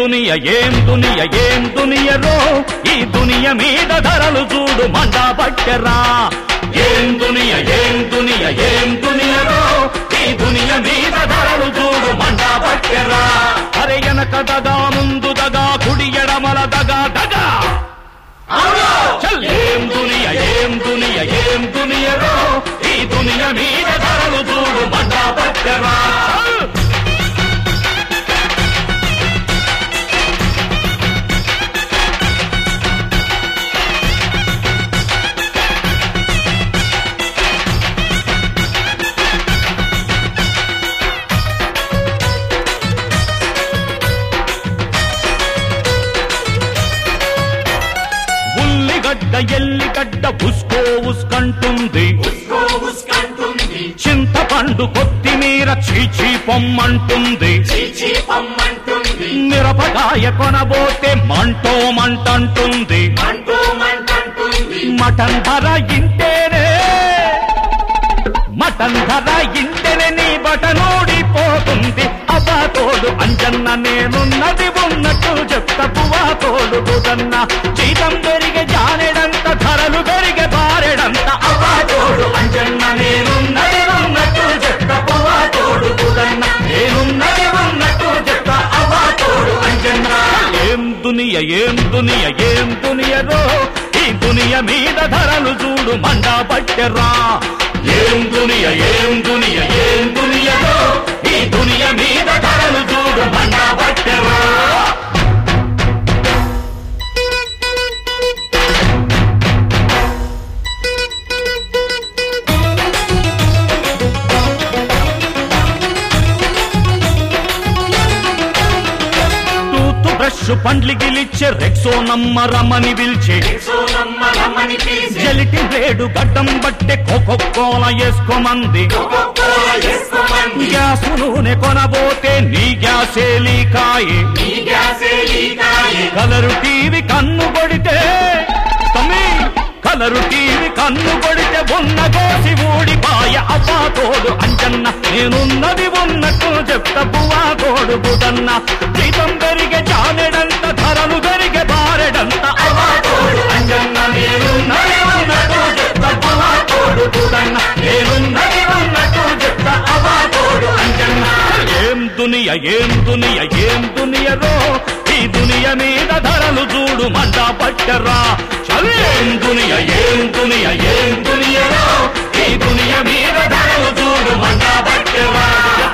దునియ ఏం దునియ ఏం దునియరో ఈ దునియ మీద ధరలు చూడు మండా పట్టెరా ఏం దునియ ఏం దునియ ఏం దునియరో ఈ దునియ మీద ధరలు చూడు మండా పట్టెరా అరే వెనక దగా ముందు దగా కుడి ఎడమల దగా దగా చల్ ఏం దునియ ఏం దునియ ఏం దునియరో ఈ దునియ మీద ధరలు చూడు మండా పట్టెరా చల్. ఉల్లిగడ్డ ఎల్లిగడ్డ ఉస్కో ఉస్కంటుంది ఉస్కో ఉస్కంటుంది చింతపండు కొత్తిమీర చీచీ పొమ్మంటుంది చీచీ పమ్మంటుంది మిరపకాయ కొనబోతే మంటో మంటంటుంది అంటూ మంటంటుంది మటన్ ధర ఇంటేనే మటన్ ధర ఇంటేనే నీ బటనోడిపోతుంది అబ్బా తోడు అంజన్న నేనున్నది ఉన్నట్టు చెప్త పువ్వా తోడు కుదన్న జీతం పెరిగే జానెడంత ధరలు పెరిగే బారెడంత అబ్బా తోడు అంజన్న నేనున్నది ఉన్నట్టు చెప్త పువ్వా తోడు కుదన్న నేనున్నది ఉన్నట్టు చెప్త అబ్బా తోడు అంజన్న ఏం దునియ ఏం దునియ ఏం దునియరో ఈ దునియ మీద ధరలు చూడు మండా పట్టెరా ఏం దునియ ఏం దునియ ఏం దునియరో ఈ దునియ మీద ధరలు చూడు మండా పట్టెరా టూత్ బ్రష్ పండ్లు గిలిచ్చే రెక్సో నమ్మరమని పిలిచే సోనమ్మ రమ్మని పిలిచి జలిటి వేడు గడ్డం బట్టే కోకో కోల వేసుకోమంది కోకోకోల వేసుకోమంది గ్యాస్ నూనె కొనబోతే నీ గ్యాసే లీకాయే ఈ గ్యాసే లీకాయే కలరు టీవీ కన్ను కొడితే తమ్మి కలరు టీవీ కన్ను కొడితే ఉన్న కోసి ఊడిపాయ అబ్బా తోడు అంజన్న నేనున్నది ఉన్నట్టు చెప్త పువ్వా తోడు బుదన్న జీతం పెరిగే జానెడంత ధరలు పెరిగే బారెడంత అబ్బా తోడు అంజన్న నేనున్నది ఉన్నట్టు చెప్త పువ్వా తోడు బుదన్న నేనున్నది ఉన్నట్టు చెప్త అబ్బా తోడు అంజన్న ఏం దునియ ఏం దునియ ఏం దునియరో ఈ దునియ మీద ధరలు చూడు మంట పట్టరా చల్ ఏం దునియ ఏం దునియ ఏం దునియరో ఈ దునియ మీద ధరలు చూడు మంట పట్టరా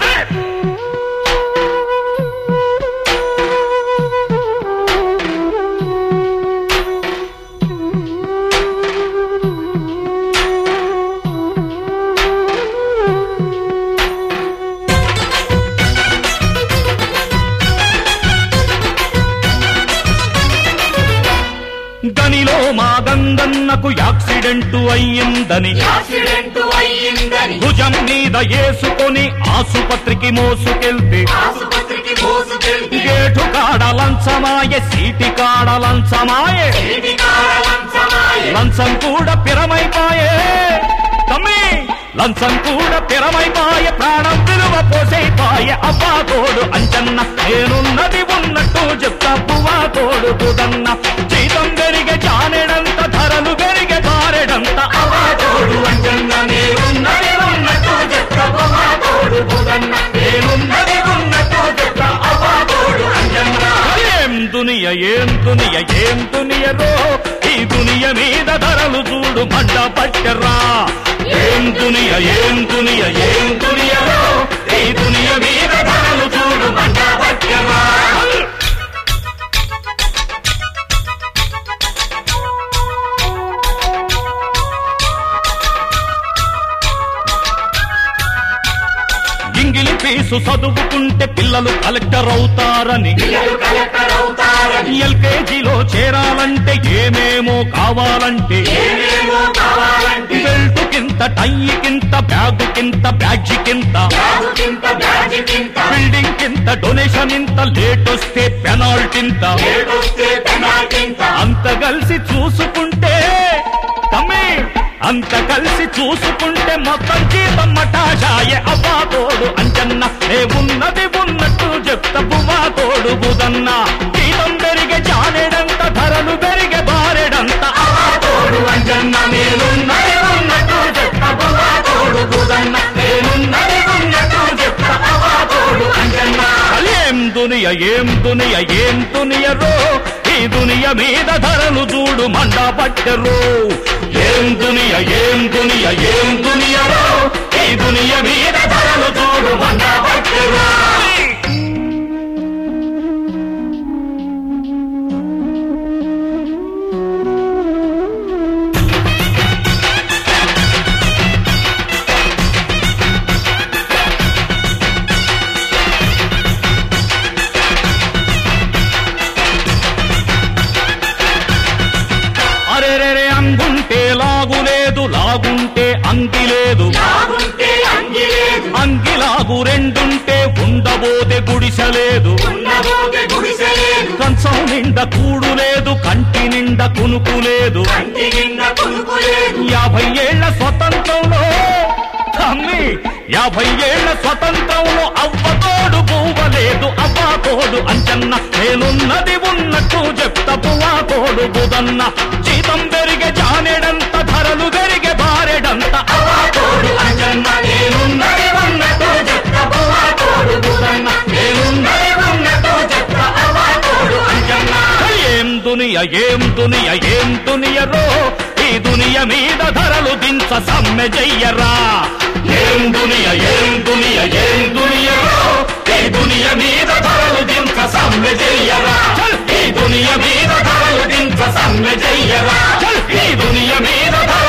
గనిలో మా గంగన్నకు యాక్సిడెంట్ అయ్యిందని యాక్సిడెంట్ అయ్యిందని భుజం మీద వేసుకొని ఆసుపత్రికి మోసుకెళ్తే ఆసుపత్రికి మోసుకెళ్తే గేటు కాడ లంచమాయే సీటి కాడ లంచమాయే ఇంటి కాలంసమాయే లంచం కూడా పిరమైపాయే తమ్మి లంచం కూడా పిరమైపాయే ప్రాణం విలువ పోసైపాయే అబ్బా తోడు అంచన్న నేనున్నది ఉన్నట్టు చెప్తా పువ్వా తోడు కుదన్న జీతం పెరిగే జానెడంత ధరలు పెరిగే బారెడంత అబ్బా తోడు అంచన్న నేనున్నది ఉన్నట్టు చెప్తా పువ్వా తోడు కుదన్న నేనున్నది ఉన్నట్టు చెప్తా అబ్బా తోడు అంచన్న ఏం దునియ ఏం దునియ ఏం దునియరో ఈ దునియ మీద ధరలు చూడు మంట పట్టరా ఏం దునియ ఏం దునియ ఏం దునియరో ఈ దునియ మీద ధరలు చూడు మంట పట్టరా ఇంగిలి ఫీసు చదువుకుంటే పిల్లలు కలెక్టర్ అవుతారని పిల్లలు కలెక్టర్ అవుతారని ఎల్కేజీలో చేరాలంటే ఏమేమో కావాలంటే ఏమేమో కావాలంటే బెల్ట్ కింత టై కింత బ్యాగ్ కింత బ్యాడ్జి కింత బ్యాగు కింత బ్యాజి కింత బిల్డింగ్ కింత డొనేషన్ ఇంత లేట్ వస్తే పెనాల్టింత ఏడొస్తే పెనాల్టింత అంత కలిసి చూసుకుంటే తమ్మి అంత కలిసి చూసుకుంటే మొత్తం జీతం మటాషాయే అబ్బా తోడు అంచన్న ఏ ఉన్నది ఉన్నట్టు చెప్త పువ్వా తోడు బుదన్న జీతం పెరిగే జానెడంత ధరలు పెరిగే బారెడంత తోడు అంజన్న నేనున్నది ఉన్నట్టు చెప్తా తోడు బుదన్న నేనున్నది ఉన్నట్టు చెప్తా తోడు అంజన్న ఏం దునియ ఏం దునియ ఏం దునియరో ఈ దునియ మీద ధరలు చూడు మండా పట్టెరు ఏం దునియ ఏం దునియ ఏం దునియరో ఈ దునియ మీద ధరలు చూడు మండా పట్టెరు అరెరెరే అంగుంటే లాగులేదు లాగుంటే అంగి లేదు బాగుంటే అంగి లేదు అంగిలాగు రెండుంటే ఉండబోతే గుడిసెలేదు ఉన్నబోతే గుడిసె లేదు కంచం నిండా కూడు లేదు కంటి నిండా కునుకు లేదు కంటి నిండ కొనుకు లేదు యాభై ఏళ్ల స్వతంత్రంలో తమ్మి యాభై ఏళ్ల స్వతంత్రంలో అవ్వతోడు పువ్వలేదు అవ్వతోడు అంచన్న నేనున్నది ఉన్నట్టు చెప్త పువ్వతోడు బుదన్న జీతం పెరిగే జానెడంత ధరలు పెరిగే బారెడంత తోడు అంజన్న నేనున్నది ఉన్నట్టు చెప్తా తోడు బుదన్న నేనున్నది ఉన్నట్టు చెప్తా తోడు అంజన్న ఏం దునియ ఏం దునియ ఏం దునియరో ఈ దునియ మీద ధరలు దించ సమ్మె చెయ్యరా ఏం దునియ ఏం దునియ ఏం దునియరో ఈ దునియ మీద ధరలు దించ సమ్మె చెయ్యరా చల్! ఈ దునియ మీద ధరలు దించ సమ్మె చెయ్యరా చల్! ఈ దునియ మీద ధరలు